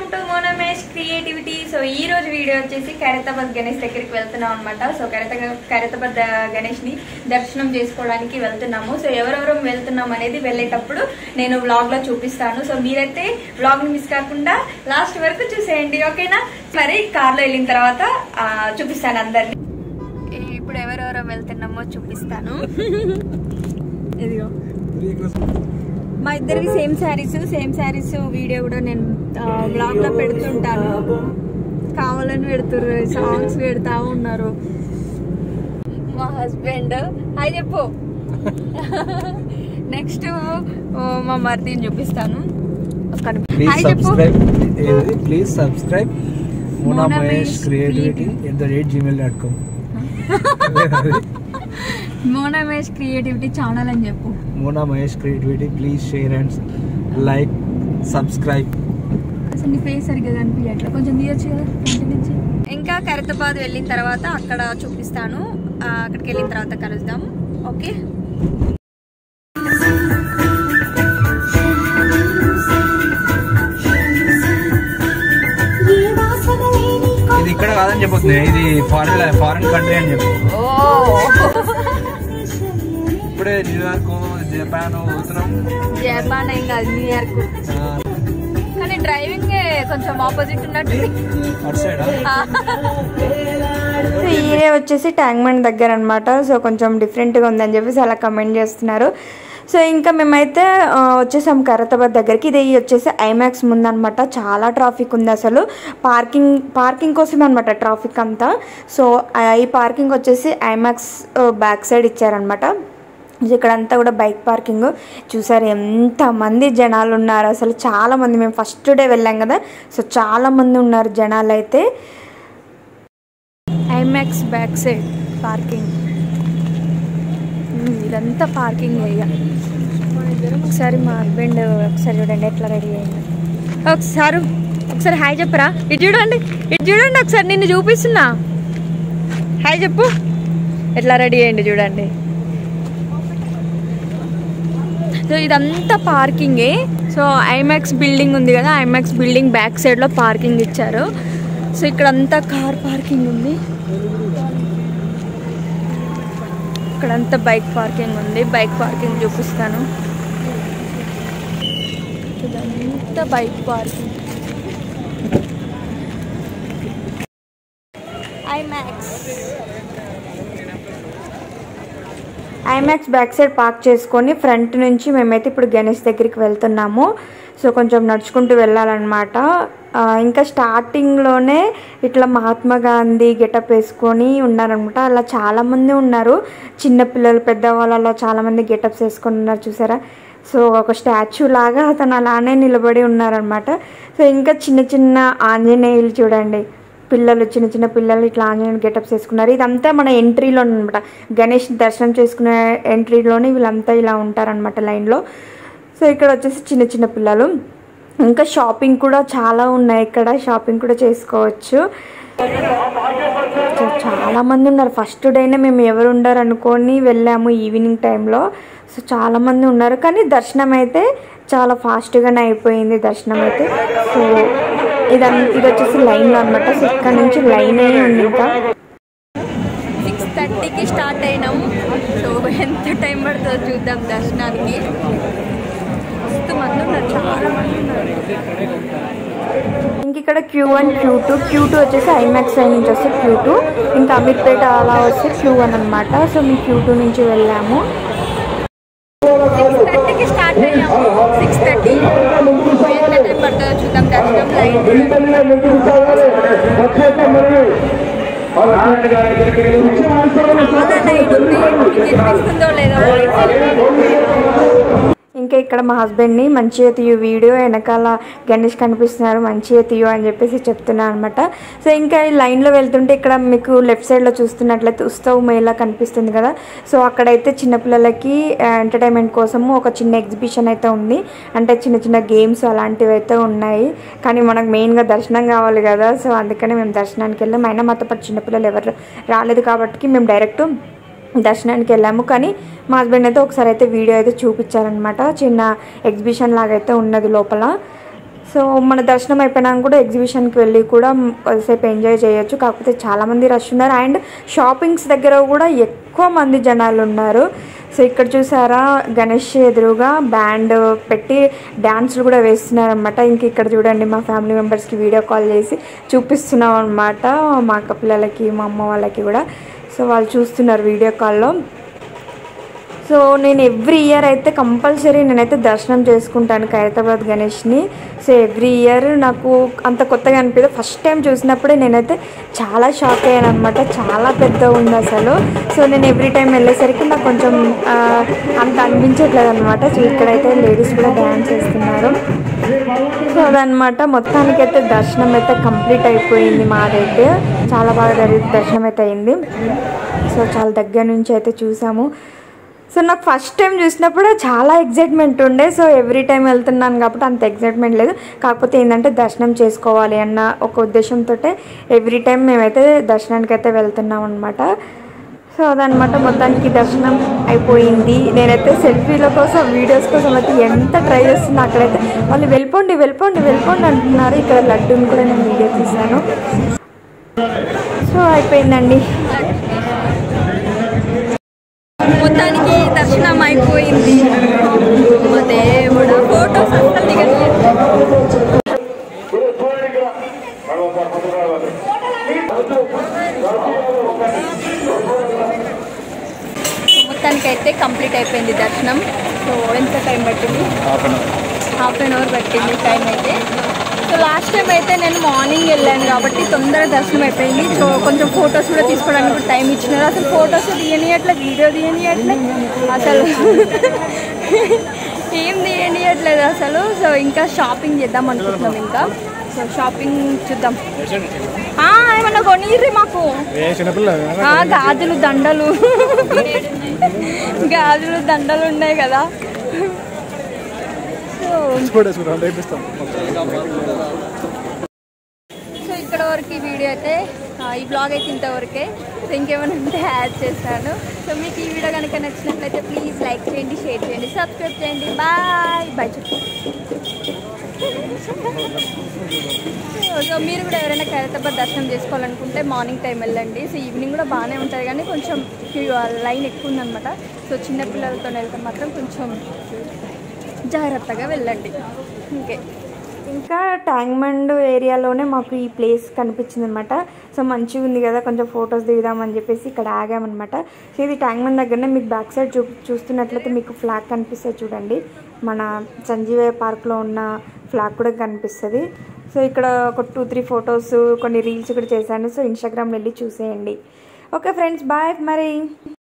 To మోనమేష్ creativity so ఈ రోజు video వచ్చేసి ఖైరతాబాద్ గణేష్ దగ్గరికి వెళ్తున్నాం అనమాట సో ఖైరత ఖైరతాబాద్ గణేష్ ని దర్శనం చేసుకోవడానికి వెళ్తున్నాము సో ఎవరెవరు వెళ్తున్నాం అనేది వెళ్ళేటప్పుడు నేను వ్లాగ్ లో చూపిస్తాను సో మీరైతే వ్లాగ్ ని మిస్ కాకుండా లాస్ట్ వరకు చూసేయండి ఓకేనా మరి కార్ లో వెళ్ళిన తర్వాత ఆ, చూపిస్తాను అందరినీ ఇప్పుడు ఎవరెవరో వెళ్తున్నామో చూపిస్తాను ఇదిగో మా ఇద్దరివి same sarees same sarees video కూడా నేను బ్లాగ్ లో పెడుతుంటాను కావాలని పెడుతుర్రు సాంగ్స్ పెడతా ఉన్నారు మా హస్బెండ్ హాయ్ చెప్పు నెక్స్ట్ మా మరిదిని చూపిస్తాను ఒక్క నిమిషం. ప్లీజ్ హాయ్ చెప్పు సబ్స్క్రైబ్ ఏది please subscribe Mona Mona Mahesh Mahesh creativity at the rate gmail dot com మోనమేష్ క్రియేటివిటీ ఛానల్ అని చెప్పు Mona Mahesh creativity please share and like subscribe అసలు నీ ఫేస్ సరిగ్గా కనిపించట్లా కొంచెం తీయచ్చు కదా ఇంటి నుంచి ఇంకా ఖైరతాబాద్ వెళ్ళిన తర్వాత అక్కడ చూపిస్తాను ఆ, అక్కడికి వెళ్ళిన తర్వాత కలుద్దాం ఓకే ఇది ఇక్కడ కాదని చెప్పొస్తుంది ఇది ఫారెన్ ఫారెన్ కంట్రీ అని చెప్పు ఓ ఇప్పుడే న్యూయార్క్ జపాన్ పోతున్నాం జపాన్ ఏం కాదు న్యూయార్క్ ఆ, కానీ డ్రైవింగ్ కొంచెం ఆపోజిట్ ఉన్నట్టు అటు సైడ్ సో ఈ ఏరియా వచ్చేసి ట్యాంక్మెంట్ దగ్గర అనమాట సో కొంచెం డిఫరెంట్గా ఉందని చెప్పేసి అలా కమెంట్ చేస్తున్నారు సో ఇంకా మేమైతే ఆ, వచ్చేసాం ఖైరతాబాద్ దగ్గరికి ఇది వచ్చేసి ఐమాక్స్ ముందనమాట చాలా ట్రాఫిక్ ఉంది అసలు పార్కింగ్ పార్కింగ్ కోసమే అనమాట ట్రాఫిక్ అంతా సో ఆ, ఈ పార్కింగ్ వచ్చేసి ఐమాక్స్ బ్యాక్ సైడ్ ఇచ్చారనమాట సో ఇక్కడ అంతా కూడా బైక్ పార్కింగ్ చూసారు ఎంతమంది జనాలు ఉన్నారు అసలు చాలా మంది మేము ఫస్ట్ డే వెళ్ళాం కదా సో చాలా మంది ఉన్నారు జనాలు అయితే IMAX back side parking um, ఇదంతా పార్కింగ్ ఏరియా ఒకసారి మా హస్బెండ్ ఒకసారి చూడండి ఎట్లా రెడీ అయింది ఒకసారి ఒకసారి హాయ్ చెప్పరా ఇటు చూడండి ఇటు చూడండి ఒకసారి నిన్ను చూపిస్తున్నా హాయ్ చెప్పు ఎట్లా రెడీ అయ్యండి చూడండి సో ఇదంతా పార్కింగే సో ఐమాక్స్ బిల్డింగ్ ఉంది కదా ఐమాక్స్ బిల్డింగ్ బ్యాక్ సైడ్లో పార్కింగ్ ఇచ్చారు సో ఇక్కడ అంతా కార్ పార్కింగ్ ఉంది ఇక్కడంతా బైక్ పార్కింగ్ ఉంది బైక్ పార్కింగ్ చూపిస్తాను ఇదంతా bike parking IMAX IMAX back side park చేసుకొని ఫ్రంట్ నుంచి మేమైతే ఇప్పుడు గణేష్ దగ్గరికి వెళ్తున్నాము సో కొంచెం నడుచుకుంటూ వెళ్ళాలన్నమాట ఆ, ఇంకా స్టార్టింగ్లోనే ఇట్లా మహాత్మా గాంధీ గెటప్ వేసుకొని ఉన్నారనమాట అలా చాలామంది ఉన్నారు చిన్నపిల్లలు పెద్దవాళ్ళు అలా చాలామంది గెటప్స్ వేసుకొని ఉన్నారు చూసారా సో ఒక స్టాచ్యూ లాగా అతను అలానే నిలబడి ఉన్నారనమాట సో ఇంకా చిన్న చిన్న ఆంజనేయులు చూడండి పిల్లలు చిన్న చిన్న పిల్లలు ఇట్లా ఆంజనేయులు గెటప్స్ వేసుకున్నారు ఇదంతా మన ఎంట్రీలో అనమాట గణేష్ దర్శనం చేసుకునే ఎంట్రీలోనే వీళ్ళంతా ఇలా ఉంటారనమాట లైన్లో సో ఇక్కడ వచ్చేసి చిన్న చిన్న పిల్లలు ఇంకా షాపింగ్ కూడా చాలా ఉన్నాయి ఇక్కడ షాపింగ్ కూడా చేసుకోవచ్చు సో చాలా మంది ఉన్నారు ఫస్ట్ డేనే మేము ఎవరు ఉండరు అనుకొని వెళ్ళాము ఈవినింగ్ టైంలో సో చాలా మంది ఉన్నారు కానీ దర్శనం అయితే చాలా ఫాస్ట్గానే అయిపోయింది దర్శనం అయితే సో ఇదన్ ఇది వచ్చేసి లైన్లో అనమాట సో ఇక్కడ నుంచి లైన్ ఉంది ఇంకా సిక్స్ థర్టీకి స్టార్ట్ అయినాము సో ఎంత టైం పడుతుందో చూద్దాం దర్శనానికి మస్తు మంది ఉన్నారు చాలా మంది ఉన్నారు ఇంక ఇక్కడ Q one Q two Q two వచ్చేసి ఐమాక్స్ సైడ్ నుంచి వస్తే క్యూ టూ ఇంకా అమీర్పేట అలా వస్తే క్యూ వన్ అనమాట సో మేము క్యూ టూ నుంచి వెళ్ళాము సిక్స్ థర్టీకి స్టార్ట్ అయ్యాము సిక్స్ థర్టీ ఎంత టైం పడుతుందో చూద్దాం దర్శనం లైన్ చాలా లైన్ ఉంది మీకు వినిపిస్తుందో లేదో ఇంకా ఇక్కడ మా హస్బెండ్ని మంచిగా తీయు వీడియో వెనకాల గణేష్ కనిపిస్తున్నారు మంచిగా తీయు అని చెప్పేసి చెప్తున్నాను అనమాట సో ఇంకా ఈ లైన్లో వెళ్తుంటే ఇక్కడ మీకు లెఫ్ట్ సైడ్లో చూస్తున్నట్లయితే ఉత్సవ్ మేళా కనిపిస్తుంది కదా సో అక్కడైతే చిన్నపిల్లలకి ఎంటర్టైన్మెంట్ కోసము ఒక చిన్న ఎగ్జిబిషన్ అయితే ఉంది అంటే చిన్న చిన్న గేమ్స్ అలాంటివి అయితే ఉన్నాయి కానీ మనకు మెయిన్గా దర్శనం కావాలి కదా సో అందుకని మేము దర్శనానికి వెళ్ళాం అయినా మాతో పాటు చిన్నపిల్లలు ఎవరు రాలేదు కాబట్టి మేము డైరెక్ట్ దర్శనానికి వెళ్ళాము కానీ మా హస్బెండ్ అయితే ఒకసారి అయితే వీడియో అయితే చూపించారనమాట చిన్న ఎగ్జిబిషన్ లాగా అయితే ఉన్నది లోపల సో మన దర్శనం అయిపోయినాక కూడా ఎగ్జిబిషన్కి వెళ్ళి కూడా కొద్దిసేపు ఎంజాయ్ చేయొచ్చు కాకపోతే చాలామంది రష్ ఉన్నారు అండ్ షాపింగ్స్ దగ్గర కూడా ఎక్కువ మంది జనాలు ఉన్నారు సో ఇక్కడ చూసారా గణేష్ ఎదురుగా బ్యాండ్ పెట్టి డ్యాన్స్లు కూడా వేస్తున్నారు అనమాట ఇంక ఇక్కడ చూడండి మా ఫ్యామిలీ మెంబర్స్కి వీడియో కాల్ చేసి చూపిస్తున్నాం అనమాట మా అక్క పిల్లలకి మా అమ్మ వాళ్ళకి కూడా సో వాళ్ళు చూస్తున్నారు వీడియో కాల్లో సో నేను ఎవ్రీ ఇయర్ అయితే కంపల్సరీ నేనైతే దర్శనం చేసుకుంటాను ఖైరతాబాద్ గణేష్ని సో ఎవ్రీ ఇయర్ నాకు అంత కొత్తగా అనిపించదు ఫస్ట్ టైం చూసినప్పుడే నేనైతే చాలా షాక్ అయ్యాను అనమాట చాలా పెద్ద ఉంది అసలు సో నేను ఎవ్రీ టైం వెళ్ళేసరికి నాకు కొంచెం ఆ, అంత అనిపించట్లేదు అనమాట సో ఇక్కడైతే లేడీస్ కూడా డ్యాన్స్ చేస్తున్నారు సో అదనమాట మొత్తానికైతే దర్శనం అయితే కంప్లీట్ అయిపోయింది మాదైతే చాలా బాగా జరిగి దర్శనం అయితే అయింది సో చాలా దగ్గర నుంచి అయితే చూసాము సో నాకు ఫస్ట్ టైం చూసినప్పుడు చాలా ఎగ్జైట్మెంట్ ఉండే సో ఎవ్రీ టైం వెళ్తున్నాను కాబట్టి అంత ఎగ్జైట్మెంట్ లేదు కాకపోతే ఏంటంటే దర్శనం చేసుకోవాలి అన్న ఒక ఉద్దేశంతో ఎవ్రీ టైం మేమైతే దర్శనానికి అయితే వెళ్తున్నాం అనమాట సో అదనమాట మొత్తానికి దర్శనం అయిపోయింది నేనైతే సెల్ఫీల కోసం వీడియోస్ కోసం అయితే ఎంత ట్రై చేస్తున్నా అక్కడైతే వాళ్ళు వెళ్ళిపోండి వెళ్ళిపోండి వెళ్ళిపోండి అంటున్నారు ఇక్కడ లడ్డూని కూడా నేను వీడియో తీశాను సో అయిపోయిందండి మొత్తానికి దర్శనం అయిపోయింది ఓ దేవుడా ఫోటోస్ అసలు దిగట్లేదు మొత్తానికి అయితే కంప్లీట్ అయిపోయింది దర్శనం సో ఎంత టైం పట్టింది హాఫ్ అన్ అవర్ పట్టింది టైం అయితే సో లాస్ట్ టైం అయితే నేను మార్నింగ్ వెళ్ళాను కాబట్టి తొందరగా దర్శనం అయిపోయింది సో కొంచెం ఫొటోస్ కూడా తీసుకోవడానికి కూడా టైం ఇచ్చినారు అసలు ఫొటోస్ తీయనియట్లే వీడియో తీయనియట్లే అసలు ఏం తీయనియట్లేదు అసలు సో ఇంకా షాపింగ్ చేద్దాం అనుకుంటున్నాం ఇంకా సో షాపింగ్ చూద్దాం ఆ, ఏమన్నా కొనిర్రి మాకు ఆ, గాజులు దండలు గాజులు దండలు ఉన్నాయి కదా సో సో ఇక్కడ వరకు ఈ వీడియో అయితే ఆ, ఈ బ్లాగ్ అయితే ఇంతవరకే సో ఇంకేమైనా ఉంటే యాడ్ చేస్తాను సో మీకు ఈ వీడియో కనుక నచ్చినట్లయితే ప్లీజ్ లైక్ చేయండి షేర్ చేయండి సబ్స్క్రైబ్ చేయండి బాయ్ బాయ్ చెప్పు సో మీరు కూడా ఎవరైనా ఖైరతాబాద్ దర్శనం చేసుకోవాలనుకుంటే మార్నింగ్ టైం వెళ్ళండి సో ఈవినింగ్ కూడా బాగానే ఉంటుంది కానీ కొంచెం లైన్ ఎక్కువ ఉందన్నమాట సో చిన్న పిల్లలతో వెళ్తే మాత్రం కొంచెం జాగ్రత్తగా వెళ్ళండి ఓకే ఇంకా ట్యాంక్మండ్ ఏరియాలోనే మాకు ఈ ప్లేస్ కనిపించింది అనమాట సో మంచిగా ఉంది కదా కొంచెం ఫొటోస్ దిగుదామని చెప్పేసి ఇక్కడ ఆగామన్నమాట సో ఇది ట్యాంక్మండ్ దగ్గరనే మీకు బ్యాక్ సైడ్ చూ చూస్తున్నట్లయితే మీకు ఫ్లాగ్ కనిపిస్తుంది చూడండి మన సంజీవయ్య పార్క్లో ఉన్న ఫ్లాగ్ కూడా కనిపిస్తుంది సో ఇక్కడ ఒక టూ త్రీ ఫొటోస్ కొన్ని రీల్స్ కూడా చేశాను సో ఇన్స్టాగ్రామ్ వెళ్ళి చూసేయండి ఓకే ఫ్రెండ్స్ బాయ్ మరి